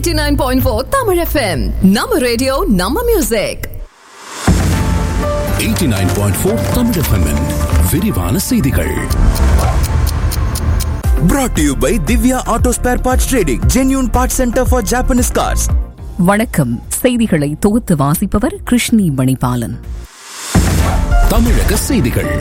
89.4 Tamil FM. நம்ம radio நம்ம music 89.4 Tamil FM -இன் விரிவான செய்திகள் Brought to you by Divya Auto Spare Parts Trading, genuine parts center for Japanese cars. வணக்கம் செய்திகளை தொகுத்து வாசிப்பவர் கிருஷ்ணி மணிபாலன் தமிழக செய்திகள்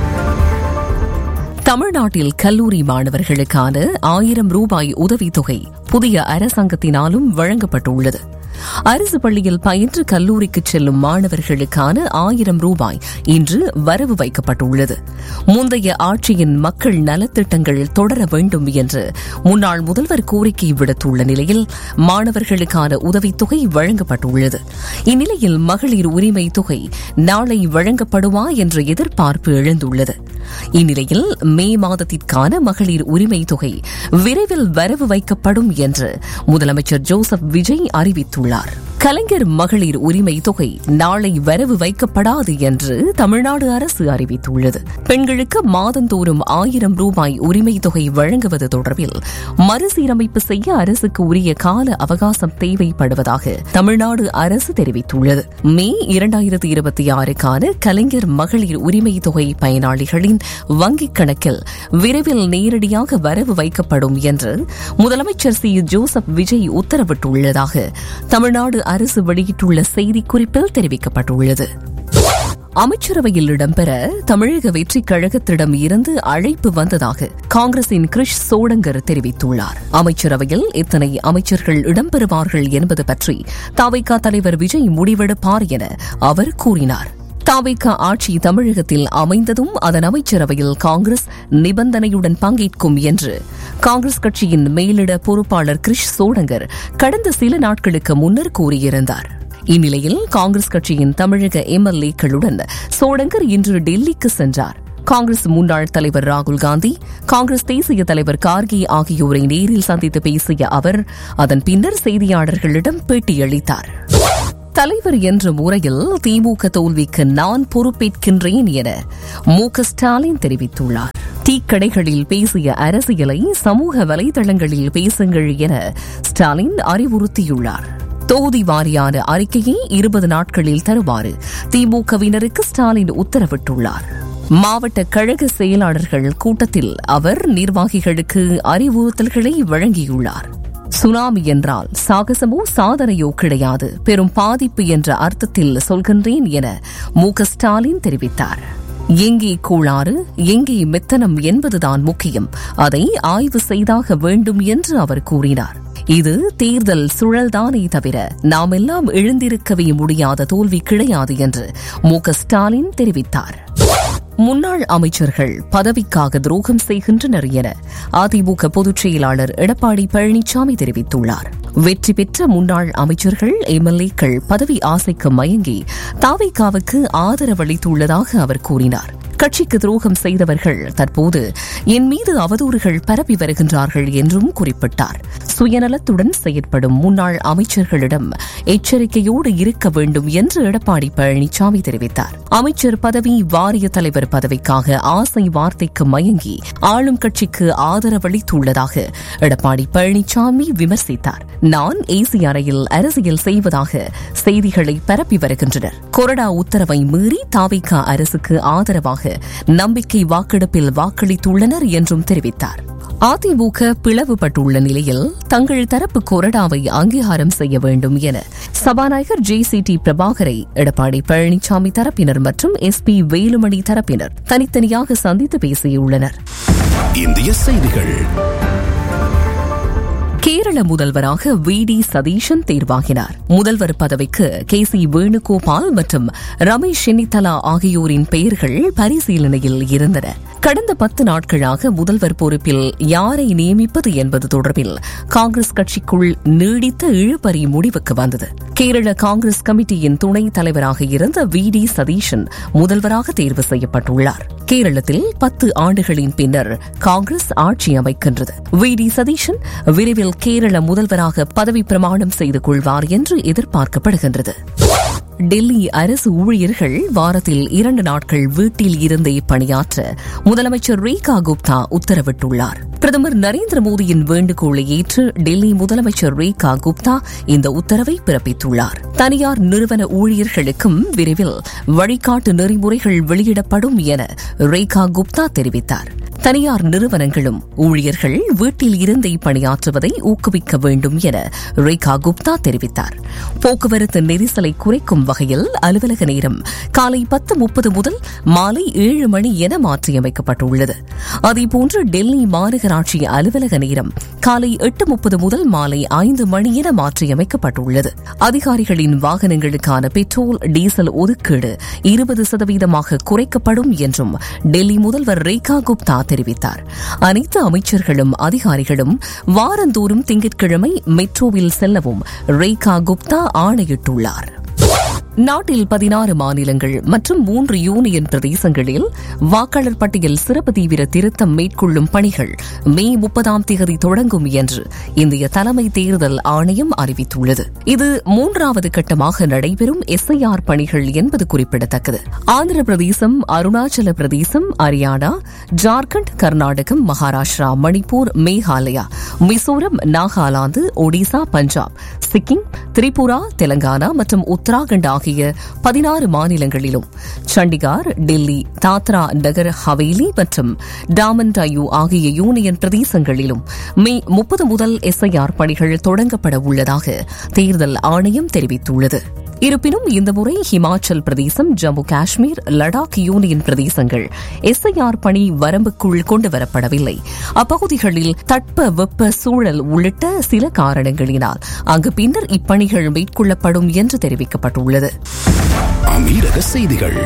தமிழ்நாட்டில் கல்லூரி மாணவர்களுக்கான ஆயிரம் ரூபாய் உதவித்தொகை புதிய அரசாங்கத்தினாலும் வழங்கப்பட்டுள்ளது அரசு பள்ளியில் பயின்று கல்லூரிக்கு செல்லும் மாணவர்களுக்கான ஆயிரம் ரூபாய் இன்று வரவு வைக்கப்பட்டுள்ளது முந்தைய ஆட்சியின் மக்கள் நலத்திட்டங்கள் தொடர வேண்டும் என்று முன்னாள் முதல்வர் கோரிக்கை விடுத்துள்ள நிலையில் மாணவர்களுக்கான உதவித்தொகை வழங்கப்பட்டுள்ளது இந்நிலையில் மகளிர் உரிமை தொகை நாளை வழங்கப்படுமா என்ற எதிர்பார்ப்பு எழுந்துள்ளது இந்நிலையில் மே மாதத்திற்கான மகளிர் உரிமை தொகை விரைவில் வரவு வைக்கப்படும் என்று முதலமைச்சர் ஜோசப் விஜய் அறிவித்துள்ளார் கலைஞர் மகளிர் உரிமை தொகை நாளை வரவு வைக்கப்படாது என்று தமிழ்நாடு அரசு அறிவித்துள்ளது பெண்களுக்கு மாதந்தோறும் ஆயிரம் ரூபாய் உரிமை தொகை வழங்குவது தொடர்பில் மறுசீரமைப்பு செய்ய அரசுக்கு உரிய கால அவகாசம் தேவைப்படுவதாக தமிழ்நாடு அரசு தெரிவித்துள்ளது மே இரண்டாயிரத்தி இருபத்தி ஆறுக்கான கலைஞர் மகளிர் உரிமை தொகை பயனாளிகளின் வங்கிக் கணக்கில் விரைவில் நேரடியாக வரவு வைக்கப்படும் என்று முதலமைச்சர் சி ஜோசப் விஜய் உத்தரவிட்டுள்ளதாக தமிழ்நாடு அரசு வெளியிட்டுள்ள செய்திக்குறிப்பில் தெரிவிக்கப்பட்டுள்ளது அமைச்சரவையில் இடம்பெற தமிழக வெற்றிக் கழகத்திடம் இருந்து அழைப்பு வந்ததாக காங்கிரசின் கிரிஷ் சோடங்கர் தெரிவித்துள்ளார் அமைச்சரவையில் எத்தனை அமைச்சர்கள் இடம்பெறுவார்கள் என்பது பற்றி தாவைக்கா தலைவர் விஜய் முடிவெடுப்பார் என அவர் கூறினார் தாவேக்கா ஆட்சி தமிழகத்தில் அமைந்ததும் அதன் அமைச்சரவையில் காங்கிரஸ் நிபந்தனையுடன் பங்கேற்கும் என்று காங்கிரஸ் கட்சியின் மேலிட பொறுப்பாளர் கிரிஷ் சோடங்கர் கடந்த சில நாட்களுக்கு முன்னர் கூறியிருந்தார் இந்நிலையில் காங்கிரஸ் கட்சியின் தமிழக எம்எல்ஏக்களுடன் சோடங்கர் இன்று டெல்லிக்கு சென்றார் காங்கிரஸ் முன்னாள் தலைவர் ராகுல் காந்தி காங்கிரஸ் தேசிய தலைவர் கார்கே ஆகியோரை நேரில் சந்தித்து பேசிய அவர் அதன் பின்னர் செய்தியாளர்களிடம் பேட்டியளித்தார் தலைவர் என்ற முறையில் திமுக தோல்விக்கு நான் பொறுப்பேற்கின்றேன் என மு க ஸ்டாலின் தெரிவித்துள்ளார் டீக்கடைகளில் பேசிய அரசியலை சமூக வலைதளங்களில் பேசுங்கள் என ஸ்டாலின் அறிவுறுத்தியுள்ளார் தொகுதி வாரியான அறிக்கையை இருபது நாட்களில் தருமாறு திமுகவினருக்கு ஸ்டாலின் உத்தரவிட்டுள்ளார் மாவட்ட கழக செயலாளர்கள் கூட்டத்தில் அவர் நிர்வாகிகளுக்கு அறிவுறுத்தல்களை வழங்கியுள்ளார் சுனாமி என்றால் சாகசமோ சாதனையோ கிடையாது பெரும் பாதிப்பு என்ற அர்த்தத்தில் சொல்கின்றேன் என மு க ஸ்டாலின் தெரிவித்தார் எங்கே கோளாறு எங்கே மெத்தனம் என்பதுதான் முக்கியம் அதை ஆய்வு செய்தாக வேண்டும் என்று அவர் கூறினார் இது தேர்தல் சுழல்தானே தவிர நாம் எல்லாம் எழுந்திருக்கவே முடியாத தோல்வி கிடையாது என்று மு க ஸ்டாலின் தெரிவித்தார் முன்னாள் அமைச்சர்கள் பதவிக்காக துரோகம் செய்கின்றனர் என அதிமுக பொதுச் செயலாளர் எடப்பாடி பழனிசாமி தெரிவித்துள்ளார் வெற்றி பெற்ற முன்னாள் அமைச்சர்கள் எம்எல்ஏக்கள் பதவி ஆசைக்கு மயங்கி தாவைக்காவுக்கு ஆதரவளித்துள்ளதாக அவர் கூறினார் கட்சிக்கு துரோகம் செய்தவர்கள் தற்போது என் மீது அவதூறுகள் பரப்பி வருகின்றார்கள் என்றும் குறிப்பிட்டார் சுயநலத்துடன் செயற்படும் முன்னாள் அமைச்சர்களிடம் எச்சரிக்கையோடு இருக்க வேண்டும் என்று எடப்பாடி பழனிசாமி தெரிவித்தார் அமைச்சர் பதவி வாரிய தலைவர் பதவிக்காக ஆசை வார்த்தைக்கு மயங்கி ஆளும் கட்சிக்கு ஆதரவளித்துள்ளதாக எடப்பாடி பழனிசாமி விமர்சித்தார் நான் ஏசி அறையில் அரசியல் செய்வதாக செய்திகளை பரப்பி வருகின்றனர் கொறடா உத்தரவை மீறி தாவிகா அரசுக்கு ஆதரவாக நம்பிக்கை வாக்கெடுப்பில் வாக்களித்துள்ளனர் என்றும் தெரிவித்தார் அதிமுக பிளவுபட்டுள்ள நிலையில் தங்கள் தரப்பு கொறடாவை அங்கீகாரம் செய்ய வேண்டும் என சபாநாயகர் ஜே சி டி பிரபாகரை எடப்பாடி பழனிசாமி தரப்பினர் மற்றும் எஸ் பி வேலுமணி தரப்பினர் தனித்தனியாக சந்தித்து பேசியுள்ளனர் இந்திய செய்திகள் கேரள முதல்வராக வி டி சதீஷன் தேர்வாகினார் முதல்வர் பதவிக்கு கே சி வேணுகோபால் மற்றும் ரமேஷ் சென்னித்தலா ஆகியோரின் பெயர்கள் பரிசீலனையில் இருந்தன கடந்த பத்து நாட்களாக முதல்வர் பொறுப்பில் யாரை நியமிப்பது என்பது தொடர்பில் காங்கிரஸ் கட்சிக்குள் நீடித்த இழுபறி முடிவுக்கு வந்தது கேரள காங்கிரஸ் கமிட்டியின் துணைத் தலைவராக இருந்த வி டி சதீஷன் முதல்வராக தேர்வு செய்யப்பட்டுள்ளார் கேரளத்தில் பத்து ஆண்டுகளின் பின்னர் காங்கிரஸ் ஆட்சி அமைக்கின்றது வி டி சதீஷன் விரைவில் கேரள முதல்வராக பதவி பிரமாணம் செய்து கொள்வார் என்று எதிர்பார்க்கப்படுகின்றது டெல்லி அரசு ஊழியர்கள் வாரத்தில் இரண்டு நாட்கள் வீட்டில் இருந்தே பணியாற்ற முதலமைச்சர் ரேகா குப்தா உத்தரவிட்டுள்ளார் பிரதமர் நரேந்திர மோடியின் வேண்டுகோளை ஏற்று டெல்லி முதலமைச்சர் ரேகா குப்தா இந்த உத்தரவை பிறப்பித்துள்ளார் தனியார் நிறுவன ஊழியர்களுக்கும் விரைவில் வழிகாட்டு நெறிமுறைகள் வெளியிடப்படும் என ரேகா குப்தா தெரிவித்தார் தனியார் நிறுவனங்களும் ஊழியர்கள் வீட்டில் இருந்தே பணியாற்றுவதை ஊக்குவிக்க வேண்டும் என ரேகா குப்தா தெரிவித்தார் போக்குவரத்து நெரிசலை குறைக்கும் வகையில் அலுவலக நேரம் காலை பத்து முப்பது முதல் மாலை ஏழு மணி என மாற்றியமைக்கப்பட்டுள்ளது அதேபோன்று டெல்லி மாநகராட்சி அலுவலக நேரம் காலை எட்டு முப்பது முதல் மாலை ஐந்து மணி என மாற்றியமைக்கப்பட்டுள்ளது அதிகாரிகளின் வாகனங்களுக்கான பெட்ரோல் டீசல் ஒதுக்கீடு இருபது சதவீதமாக குறைக்கப்படும் என்றும் டெல்லி முதல்வர் ரேகா குப்தா தெரிவித்தார் அனைத்து அமைச்சர்களும் அதிகாரிகளும் வாரந்தோறும் திங்கட்கிழமை மெட்ரோவில் செல்லவும் ரேகா குப்தா ஆணையிட்டுள்ளார் நாட்டில் பதினாறு மாநிலங்கள் மற்றும் மூன்று யூனியன் பிரதேசங்களில் வாக்காளர் பட்டியல் சிறப்பு தீவிர திருத்தம் மேற்கொள்ளும் பணிகள் மே முப்பதாம் தேதி தொடங்கும் என்று இந்திய தலைமை தேர்தல் ஆணையம் அறிவித்துள்ளது இது மூன்றாவது கட்டமாக நடைபெறும் எஸ்ஐஆர் பணிகள் என்பது குறிப்பிடத்தக்கது ஆந்திர பிரதேசம் அருணாச்சல பிரதேசம் ஹரியானா ஜார்க்கண்ட் கர்நாடகம் மகாராஷ்டிரா மணிப்பூர் மேகாலயா மிசோரம் நாகாலாந்து ஒடிசா பஞ்சாப் சிக்கிம் திரிபுரா தெலங்கானா மற்றும் உத்தராகண்ட் ஆகிய பதினாறு மாநிலங்களிலும் சண்டிகார் டெல்லி தாத்ரா நகர் ஹவேலி மற்றும் டாமன் டையூ ஆகிய யூனியன் பிரதேசங்களிலும் மே முப்பது முதல் எஸ்ஐஆர் பணிகள் தொடங்கப்பட உள்ளதாக தேர்தல் ஆணையம் தெரிவித்துள்ளது இருப்பினும் இந்த முறை ஹிமாச்சல் பிரதேசம் ஜம்மு காஷ்மீர் லடாக் யூனியன் பிரதேசங்கள் எஸ்ஐஆர் பணி வரம்புக்குள் கொண்டுவரப்படவில்லை அப்பகுதிகளில் தட்ப வெப்ப சூழல் உள்ளிட்ட சில காரணங்களினால் அங்கு பின்னர் இப்பணிகள் மேற்கொள்ளப்படும் என்று தெரிவிக்கப்பட்டுள்ளது அமீரக செய்திகள்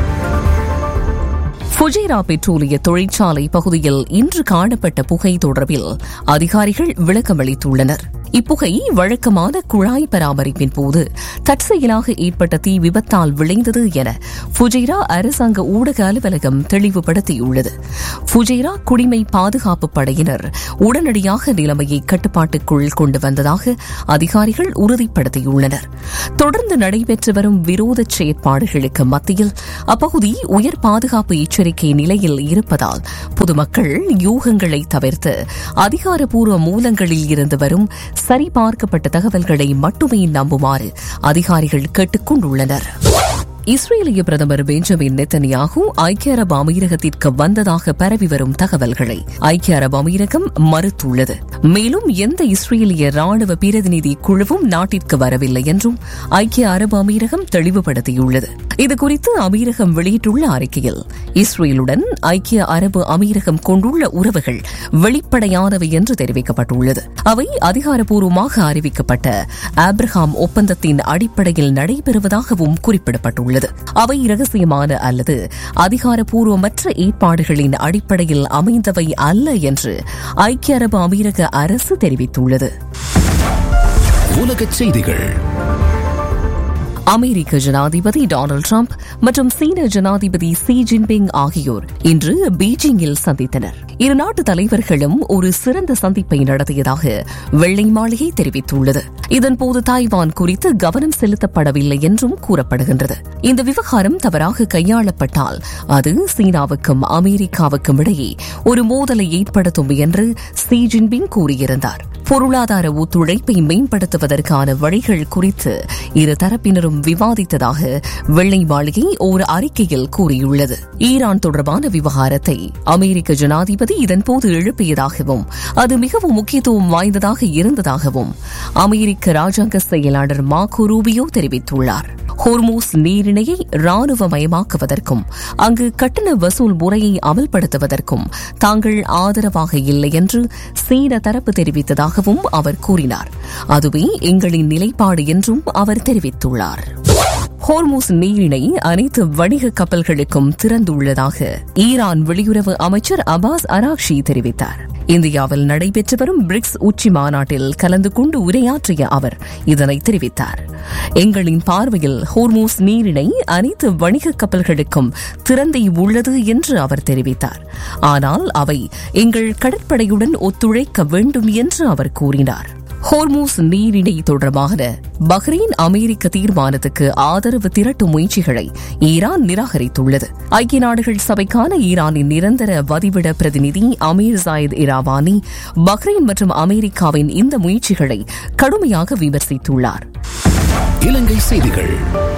ஃபுஜைரா பெட்ரோலிய தொழிற்சாலை பகுதியில் இன்று காணப்பட்ட புகை தொடர்பில் அதிகாரிகள் விளக்கமளித்துள்ளனர் இப்புகை வழக்கமான குழாய் பராமரிப்பின் போது தற்செயலாக ஏற்பட்ட தீ விபத்தால் விளைந்தது என ஃபுஜைரா அரசாங்க ஊடக அலுவலகம் தெளிவுபடுத்தியுள்ளது ஃபுஜைரா குடிமை பாதுகாப்பு படையினர் உடனடியாக நிலைமையை கட்டுப்பாட்டுக்குள் கொண்டு வந்ததாக அதிகாரிகள் உறுதிப்படுத்தியுள்ளனர் தொடர்ந்து நடைபெற்று வரும் விரோத செயற்பாடுகளுக்கு மத்தியில் அப்பகுதி உயர் பாதுகாப்பு எச்சரிக்கை நிலையில் இருப்பதால் பொதுமக்கள் யூகங்களை தவிர்த்து அதிகாரப்பூர்வ மூலங்களில் இருந்து வரும் சரிபார்க்கப்பட்ட தகவல்களை மட்டுமே நம்புமாறு அதிகாரிகள் கேட்டுக் கொண்டுள்ளனர் இஸ்ரேலிய பிரதமர் பெஞ்சமின் நெத்தனியாகு ஐக்கிய அரபு அமீரகத்திற்கு வந்ததாக பரவி வரும் தகவல்களை ஐக்கிய அரபு அமீரகம் மறுத்துள்ளது மேலும் எந்த இஸ்ரேலிய ராணுவ பிரதிநிதி குழுவும் நாட்டிற்கு வரவில்லை என்றும் ஐக்கிய அரபு அமீரகம் தெளிவுபடுத்தியுள்ளது இதுகுறித்து அமீரகம் வெளியிட்டுள்ள அறிக்கையில் இஸ்ரேலுடன் ஐக்கிய அரபு அமீரகம் கொண்டுள்ள உறவுகள் வெளிப்படையானவை என்று தெரிவிக்கப்பட்டுள்ளது அவை அதிகாரப்பூர்வமாக அறிவிக்கப்பட்ட ஆப்ரஹாம் ஒப்பந்தத்தின் அடிப்படையில் நடைபெறுவதாகவும் குறிப்பிடப்பட்டுள்ளது உள்ளது அவை இரகசியமான அல்லது அதிகாரப்பூர்வமற்ற ஏற்பாடுகளின் அடிப்படையில் அமைந்தவை அல்ல என்று ஐக்கிய அரபு அமீரக அரசு தெரிவித்துள்ளது உலகச் செய்திகள் அமெரிக்க ஜனாதிபதி டொனால்டு டிரம்ப் மற்றும் சீன ஜனாதிபதி சி ஜின்பிங் ஆகியோர் இன்று பீஜிங்கில் சந்தித்தனர் இரு நாட்டு தலைவர்களும் ஒரு சிறந்த சந்திப்பை நடத்தியதாக வெள்ளை மாளிகை தெரிவித்துள்ளது இதன்போது தாய்வான் குறித்து கவனம் செலுத்தப்படவில்லை என்றும் கூறப்படுகின்றது இந்த விவகாரம் தவறாக கையாளப்பட்டால் அது சீனாவுக்கும் அமெரிக்காவுக்கும் இடையே ஒரு மோதலை ஏற்படுத்தும் என்று சி ஜின்பிங் கூறியிருந்தார் பொருளாதார ஒத்துழைப்பை மேம்படுத்துவதற்கான வழிகள் குறித்து இரு தரப்பினரும் விவாதித்ததாக வெள்ளை மாளிகை ஒரு அறிக்கையில் கூறியுள்ளது ஈரான் தொடர்பான விவகாரத்தை அமெரிக்க ஜனாதிபதி இதன்போது எழுப்பியதாகவும் அது மிகவும் முக்கியத்துவம் வாய்ந்ததாக இருந்ததாகவும் அமெரிக்க ராஜாங்க செயலாளர் மார்கோ ரூபியோ தெரிவித்துள்ளார் ஹோர்மூஸ் நீரிணையை ராணுவமயமாக்குவதற்கும் அங்கு கட்டண வசூல் முறையை அமல்படுத்துவதற்கும் தாங்கள் ஆதரவாக இல்லை என்று சீன தரப்பு தெரிவித்ததாகவும் அவர் கூறினார் அதுவே எங்களின் நிலைப்பாடு என்றும் அவர் தெரிவித்துள்ளார் ஹோர்மூஸ் நீரிணை அனைத்து வணிக கப்பல்களுக்கும் திறந்துள்ளதாக ஈரான் வெளியுறவு அமைச்சர் அபாஸ் அராக்ஷி தெரிவித்தார் இந்தியாவில் நடைபெற்று வரும் பிரிக்ஸ் உச்சி மாநாட்டில் கலந்து கொண்டு உரையாற்றிய அவர் இதனை தெரிவித்தார் எங்களின் பார்வையில் ஹோர்மூஸ் நீரிணை அனைத்து வணிக கப்பல்களுக்கும் திறந்தே உள்ளது என்று அவர் தெரிவித்தார் ஆனால் அவை எங்கள் கடற்படையுடன் ஒத்துழைக்க வேண்டும் என்று அவர் கூறினார் ஹோர்மூஸ் நீரிணை தொடர்பான பஹ்ரைன் அமெரிக்க தீர்மானத்துக்கு ஆதரவு திரட்டும் முயற்சிகளை ஈரான் நிராகரித்துள்ளது ஐக்கிய நாடுகள் சபைக்கான ஈரானின் நிரந்தர வதிவிட பிரதிநிதி அமீர் ஜாயித் இராவானி பஹ்ரைன் மற்றும் அமெரிக்காவின் இந்த முயற்சிகளை கடுமையாக விமர்சித்துள்ளார் இலங்கை செய்திகள்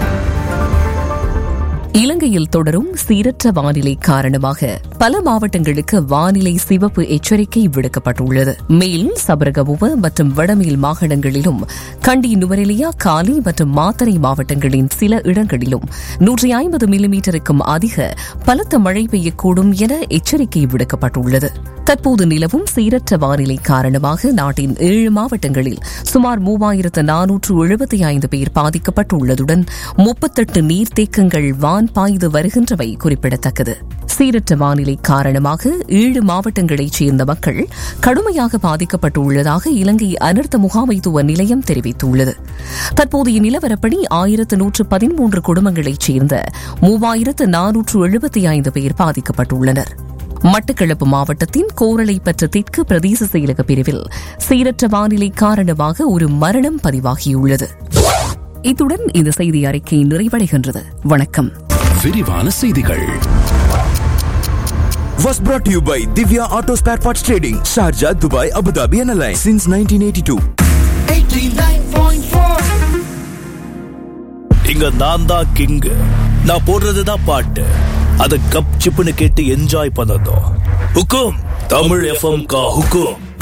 இலங்கையில் தொடரும் சீரற்ற வானிலை காரணமாக பல மாவட்டங்களுக்கு வானிலை சிவப்பு எச்சரிக்கை விடுக்கப்பட்டுள்ளது மேல் சபரகமுவ மற்றும் வடமேல் மாகாணங்களிலும் கண்டி நுவரெலியா காலி மற்றும் மாத்தறை மாவட்டங்களின் சில இடங்களிலும் நூற்றி ஐம்பது மில்லிமீட்டருக்கும் அதிக பலத்த மழை பெய்யக்கூடும் என எச்சரிக்கை விடுக்கப்பட்டுள்ளது தற்போது நிலவும் சீரற்ற வானிலை காரணமாக நாட்டின் ஏழு மாவட்டங்களில் சுமார் மூவாயிரத்து நானூற்று எழுபத்தி ஐந்து பேர் பாதிக்கப்பட்டுள்ளதுடன் முப்பத்தெட்டு நீர்த்தேக்கங்கள் வான் பாய்ந்து வருகின்றவை குறிப்பிடத்தக்கது சீரற்ற வானிலை காரணமாக ஏழு மாவட்டங்களைச் சேர்ந்த மக்கள் கடுமையாக பாதிக்கப்பட்டுள்ளதாக இலங்கை அனர்த்த முகாமைத்துவ நிலையம் தெரிவித்துள்ளது தற்போதைய நிலவரப்படி ஆயிரத்து நூற்று பதிமூன்று குடும்பங்களைச் சேர்ந்த மூவாயிரத்து நானூற்று எழுபத்தி ஐந்து பேர் பாதிக்கப்பட்டுள்ளனர் மட்டக்களப்பு மாவட்டத்தின் கோரளை பெற்ற தெற்கு பிரதேச செயலக பிரிவில் சீரற்ற வானிலை காரணமாக ஒரு மரணம் பதிவாகியுள்ளது இத்துடன் இந்த செய்தி அறிக்கை நிறைவடைகின்றது வணக்கம் விரிவான செய்திகள் Was brought to you by Divya Auto Spare Parts Trading, Sharjah, Dubai, Abu Dhabi, and Alliance since 1982. இங்க நான் தான் கிங் நான் போடுறதுதான் பாட்டு அத கப் சிப்புன்னு கேட்டு என்ஜாய் பண்ணதும் ஹுக்கும் தமிழ் எஃப்எம் கா ஹுக்கும்